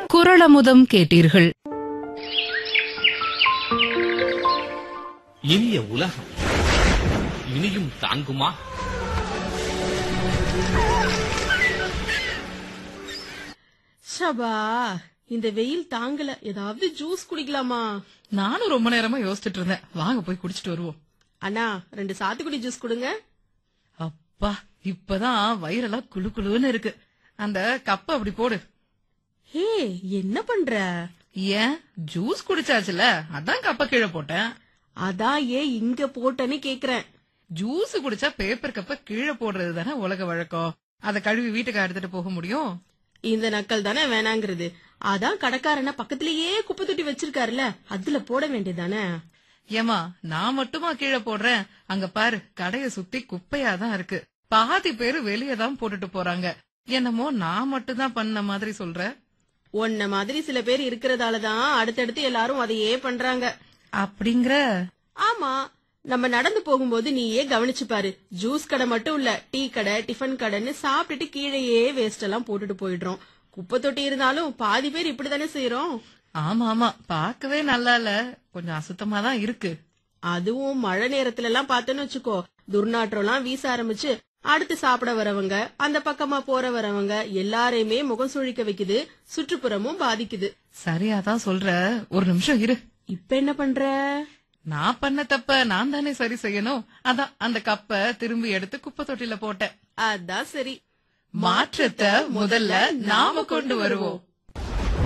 குரளமுதம் கேட்டீர்கள் இனிய உலகம் இனியும் தாங்குமா ஷபா இந்த வெயில் தாங்கல ஏதாவது ஜூஸ் குடிக்கலாமா நானும் ரொம்ப நேரமா யோசிச்சுட்டு இருந்தேன் வாங்க போய் குடிச்சிட்டு வருவோம் அண்ணா ரெண்டு சாத்துக்குடி ஜூஸ் கொடுங்க அப்பா இப்பதான் வயிறெல்லாம் குளு குளுன்னு இருக்கு அந்த கப்ப அப்படி போடு ஹே என்ன பண்ற ஏன் ஜூஸ் குடிச்சாச்சுல அதான் கப்ப கீழே போட்டேன் அதான் ஏன் இங்க போட்டேன்னு கேக்குறேன் ஜூஸ் குடிச்சா பேப்பர் கப்ப கீழே போடுறது தானே உலக வழக்கம் அத கழுவி வீட்டுக்கு எடுத்துட்டு போக முடியும் இந்த நக்கல் தானே வேணாங்கிறது அதான் கடைக்காரன பக்கத்திலேயே குப்பை தொட்டி வச்சிருக்காருல அதுல போட வேண்டியதானே ஏமா நான் மட்டுமா கீழே போடுறேன் அங்க பாரு கடைய சுத்தி குப்பையா தான் இருக்கு பாதி பேரு வெளியே தான் போட்டுட்டு போறாங்க என்னமோ நான் மட்டும் தான் பண்ண மாதிரி சொல்ற உன்ன மாதிரி சில பேர் இருக்கிறதாலதான் அடுத்தடுத்து எல்லாரும் அதையே பண்றாங்க அப்படிங்கிற ஆமா நம்ம நடந்து போகும்போது நீயே கவனிச்சு பாரு ஜூஸ் கடை மட்டும் இல்ல டீ கடை டிஃபன் கடைன்னு சாப்பிட்டுட்டு கீழேயே வேஸ்ட் எல்லாம் போட்டுட்டு போயிடுறோம் குப்பை தொட்டி இருந்தாலும் பாதி பேர் இப்படிதானே செய்யறோம் ஆமா ஆமா பார்க்கவே நல்லா இல்ல கொஞ்சம் அசுத்தமா தான் இருக்கு அதுவும் மழை நேரத்துல எல்லாம் பார்த்தோன்னு வச்சுக்கோ துர்நாற்றம் எல்லாம் வீச ஆரம்பிச்சு அடுத்து சாப்பிட வரவங்க அந்த பக்கமா போற வரவங்க எல்லாரையுமே முகம் சுழிக்க வைக்குது சுற்றுப்புறமும் பாதிக்குது சரியாதான் சொல்ற ஒரு நிமிஷம் இரு இப்ப என்ன பண்ற நான் பண்ண தப்ப நான் தானே சரி செய்யணும் அதான் அந்த கப்ப திரும்பி எடுத்து குப்பை தொட்டில போட்டேன் அதான் சரி மாற்றத்தை முதல்ல நாம கொண்டு வருவோம்